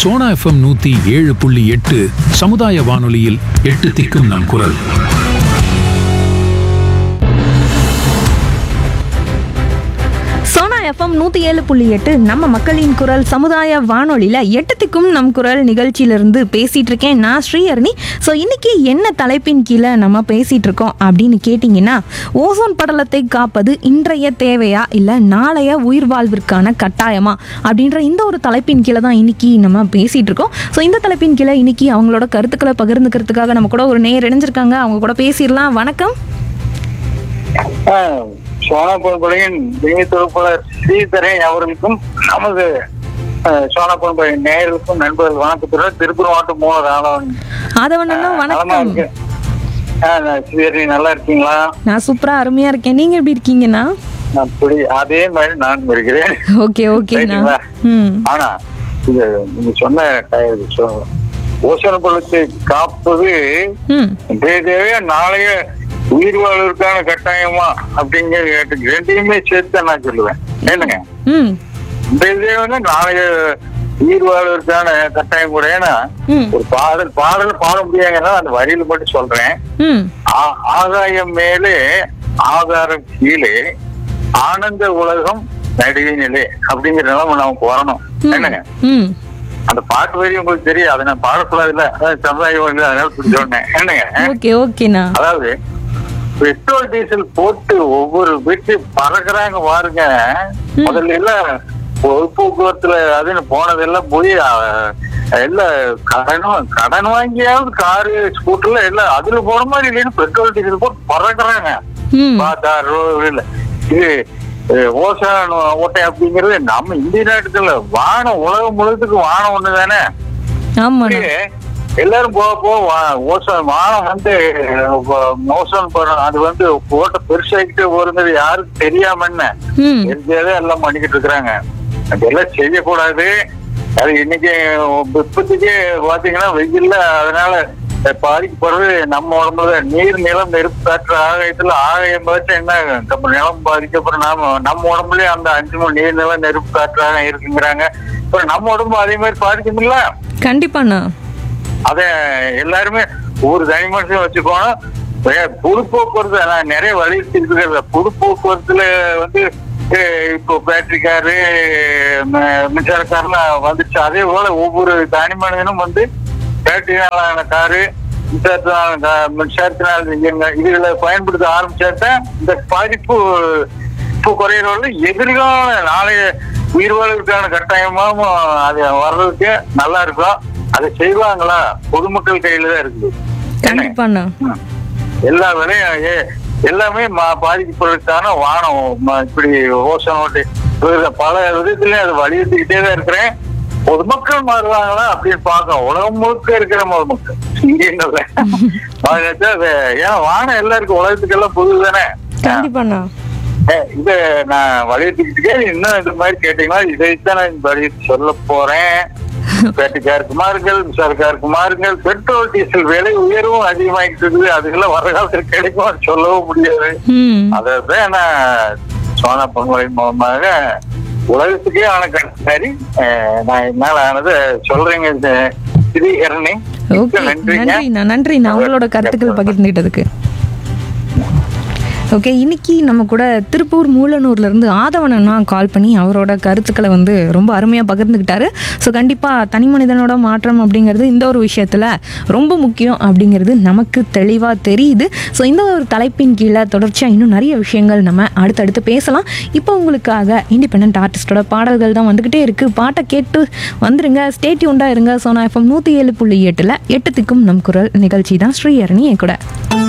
Sona FM நூத்தி ஏழு புள்ளி எட்டு சமுதாய வானொலியில் எட்டு திக்கும் நம் குரல் சோனா எஃப்எம் நூற்றி ஏழு புள்ளி எட்டு நம்ம மக்களின் குரல் சமுதாய வானொலியில் எட்டுத்துக்கும் நம் குரல் நிகழ்ச்சியிலிருந்து பேசிகிட்டு இருக்கேன் நான் ஸ்ரீஹரணி ஸோ இன்றைக்கி என்ன தலைப்பின் கீழே நம்ம பேசிகிட்டு இருக்கோம் அப்படின்னு கேட்டிங்கன்னா ஓசோன் படலத்தை காப்பது இன்றைய தேவையா இல்லை நாளைய உயிர் வாழ்விற்கான கட்டாயமா அப்படின்ற இந்த ஒரு தலைப்பின் கீழே தான் இன்னைக்கு நம்ம பேசிகிட்டு இருக்கோம் ஸோ இந்த தலைப்பின் கீழே இன்னைக்கு அவங்களோட கருத்துக்களை பகிர்ந்துக்கிறதுக்காக நம்ம கூட ஒரு நேர் இணைஞ்சிருக்காங்க அவங்க கூட பேசிடலாம் வணக்கம் சோனாபொன்புலையின் இணை தொகுப்பாளர் ஸ்ரீதரன் அவர்களுக்கும் நமது சோனாபொன்புலையின் நேயர்களுக்கும் நண்பர்கள் வணக்கத்துடன் திருப்பூர் மாவட்டம் மூல ராணவன் ஆதவன் அண்ணா நலமா வணக்கம் இருக்கு ஆ, நான் ஸ்ரீதரன் நல்லா இருக்கீங்களா நான் சூப்பரா அருமையா இருக்கேன் நீங்க எப்படி இருக்கீங்கண்ணா அப்படி அதே மாதிரி நான் இருக்கிறேன் ஓகே ஓகேண்ணா ரைட்டுங்களா? ம் ஆனா இது நீங்க சொன்ன க- சொ- ஓசோன பள்ளத்தை காப்பது ம் இன்றைய தேவையா நாளைய உயிர் வாழ்வதற்கான கட்டாயமா அப்படிங்கிற கேட்டு ரெண்டையுமே சேர்த்து தான் நான் சொல்லுவேன் என்னங்க ம் இந்த இதே வந்து நாளைய உயிர் வாழ்வதற்கான கட்டாயம் கூட ஏன்னா ம் ஒரு பாடல் பாடல் பாட முடியாங்கன்னா அந்த வரியில மட்டும் சொல்றேன் ம் ஆ- ஆகாயம் மேலே ஆதாரம் கீழே ஆனந்த உலகம் நடுவே நிலை அப்படிங்கிற நிலைமை நமக்கு வரணும் என்னங்க ம் அந்த பாட்டு வரி உங்களுக்கு தெரியும் அதை நான் பாடக்கூடாதுல்ல அதான் சமுதாய வழி அதனால இப்படி சொன்னேன் என்னங்க ஓகே ஓகேண்ணா அதாவது பெட்ரோல் டீசல் போட்டு ஒவ்வொரு வீட்டு பறக்குறாங்க பாருங்க முதல்ல எல்லாம் பொது போக்குவரத்துல அதுன்னு போனதெல்லாம் போய் அஹ், எல்லாம் கடன் கடன் வாங்கியாவது காரு ஸ்கூட்டர்ல எல்லாம் அதுல போற மாதிரி இல்லைன்னு பெட்ரோல் டீசல் போட்டு பறக்குறாங்க ம் பார்த்தா ரோடுல இது அஹ், ஓசான் ஓட்டை அப்படிங்கிறது நம்ம இந்திய நாட்டுல வானம் உலகம் முழுவதுக்கு வானம் ஒண்ணு தானே ஆமாண்ணா அப்படியே எல்லாரும் போக போக வா- ஓசோன் வானம் வந்து அஹ், ஓசோன் படம் அது வந்து ஓட்ட பெருசாகிட்டு போறது யாருக்கும் தெரியாம என்ன ம் தெரிஞ்சதே எல்லாம் பண்ணிக்கிட்டு இருக்கிறாங்க அதெல்லாம் செய்யக்கூடாது அது இன்னைக்கு இப்போதைக்கு பாத்தீங்கன்னா வெயில்ல அதனால பாதிக்கப்படுறது நம்ம உடம்புல நீர் நிலம் நெருப்பு காற்று ஆகாயத்துல ஆகாயம் பார்த்து என்ன நம்ம நிலம் பாதிக்கப்புறம் நாம நம்ம உடம்புலயே அந்த அஞ்சு மணி நீர் நிலம் நெருப்பு காற்றாக இருக்குங்கிறாங்க அப்புறம் நம்ம உடம்பு அதே மாதிரி பாதிக்குமில்ல கண்டிப்பாண்ணா அத எல்லாருமே ஒரு தனி மனுஷன் வச்சுக்கோணும் வே- பொது போக்குவரத்து நான் நிறைய வலியுறுத்தி இருக்கிறது பொது போக்குவரத்துல வந்து அஹ், இப்போ பேட்டரி காரு ம- மின்சார கார்லாம் வந்துச்சு அதே போல ஒவ்வொரு தனி மனிதனும் வந்து பேட்டரினாலான காரு மின்சாரத்தினால கா- மின்சாரத்தினால் இயங்க இதுகளை பயன்படுத்த ஆரம்பிச்சாதான் இந்த பாதிப்பு இப்போ குறையிறவங்க எதிர்கால நாளைய உயிர் வாழ்வதற்கான கட்டாயமாவும் அது வர்றதுக்கு நல்லா இருக்கும் அதை செய்வாங்களா பொதுமக்கள் கையில தான் இருக்குது கண்டிப்பாண்ணா ம். எல்லா வேலையும் ஏ- எல்லாமே மா- பாதிக்கப்படுறதுக்கான வானம் ம- இப்படி ஓசன் ஓட்டு இதுல பல விதத்துலயும் அதை வலியுறுத்திக்கிட்டே தான் இருக்கிறேன் பொதுமக்கள் மாறுவாங்களா அப்படின்னு பார்க்க உலகம் முழுக்க இருக்கிற பொதுமக்கள் இங்க இல்ல. அது அது ஏன் வானம் எல்லாருக்கும் உலகத்துக்கு எல்லாம் பொது தானே கண்டிப்பாண்ணா இத நான் வலியுறுத்திக்கிட்டே இன்னும் இந்த மாதிரி கேட்டீங்கன்னா இதைத்தான் நான் வலியுறுத்தி சொல்ல போறேன் பேட்டிக்கார் குமார்கள் மின்சாரக்கார் குமார்கள் பெட்ரோல் டீசல் விலை உயர்வும் அதிகமாகிட்டு இருக்குது அதுக்கெல்லாம் வர காலத்தில் கிடைக்கும் சொல்லவும் முடியாது ம் அதான் நான் சோனா பொன்முறை மூலமாக உலகத்துக்கே ஆன கட்டாரி நான் என்னால ஆனதை சொல்றேங்க இது ஸ்ரீஹரணி ஓகே நன்றிங்க நன்றிண்ணா நன்றிண்ணா உங்களோட கருத்துக்கள் பகிர்ந்துகிட்டதுக்கு ஓகே இன்னைக்கு நம்ம கூட திருப்பூர் மூலனூர்ல இருந்து ஆதவன் அண்ணா கால் பண்ணி அவரோட கருத்துக்களை வந்து ரொம்ப அருமையாக பகிர்ந்துக்கிட்டாரு ஸோ கண்டிப்பாக தனி மனிதனோட மாற்றம் அப்படிங்கிறது இந்த ஒரு விஷயத்தில் ரொம்ப முக்கியம் அப்படிங்கிறது நமக்கு தெளிவாக தெரியுது ஸோ இந்த ஒரு தலைப்பின் கீழே தொடர்ச்சியாக இன்னும் நிறைய விஷயங்கள் நம்ம அடுத்தடுத்து பேசலாம் இப்போ உங்களுக்காக இண்டிபெண்ட் ஆர்டிஸ்டோட பாடல்கள் தான் வந்துக்கிட்டே இருக்குது பாட்டை கேட்டு வந்துருங்க ஸ்டேட்யூண்டாக இருங்க சோனா எஃப்எம் நூற்றி ஏழு புள்ளி எட்டில் எட்டு திக்கும் நம் குரல் நிகழ்ச்சி தான் ஸ்ரீஹரணி என் கூட